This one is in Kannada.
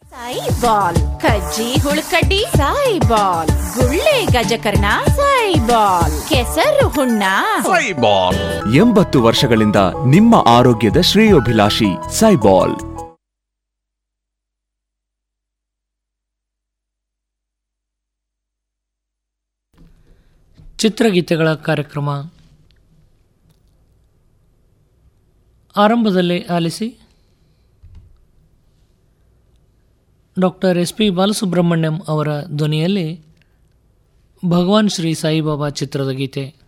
ಸಾಯಿ ಬಾಲ್ ಕಜ್ಜಿ ಹುಳ್ಕಡ್ಡಿ ಸಾಯಿ ಬಾಲ್ ಗುಳ್ಳೆ ಗಜಕರ್ಣ ಸಾಯಿ ಬಾಲ್ ಕೆಸರು ಹುಣ್ಣ ಸೈಬಾಲ್ ಎಂಬತ್ತು ವರ್ಷಗಳಿಂದ ನಿಮ್ಮ ಆರೋಗ್ಯದ ಶ್ರೇಯೋಭಿಲಾಷಿ ಸೈಬಾಲ್ ಚಿತ್ರಗೀತೆಗಳ ಕಾರ್ಯಕ್ರಮ ಆರಂಭದಲ್ಲೇ ಆಲಿಸಿ ಡಾಕ್ಟರ್ ಎಸ್ ಪಿ ಬಾಲಸುಬ್ರಹ್ಮಣ್ಯಂ ಅವರ ಧ್ವನಿಯಲ್ಲಿ ಭಗವಾನ್ ಶ್ರೀ ಸಾಯಿಬಾಬಾ ಚಿತ್ರದ ಗೀತೆ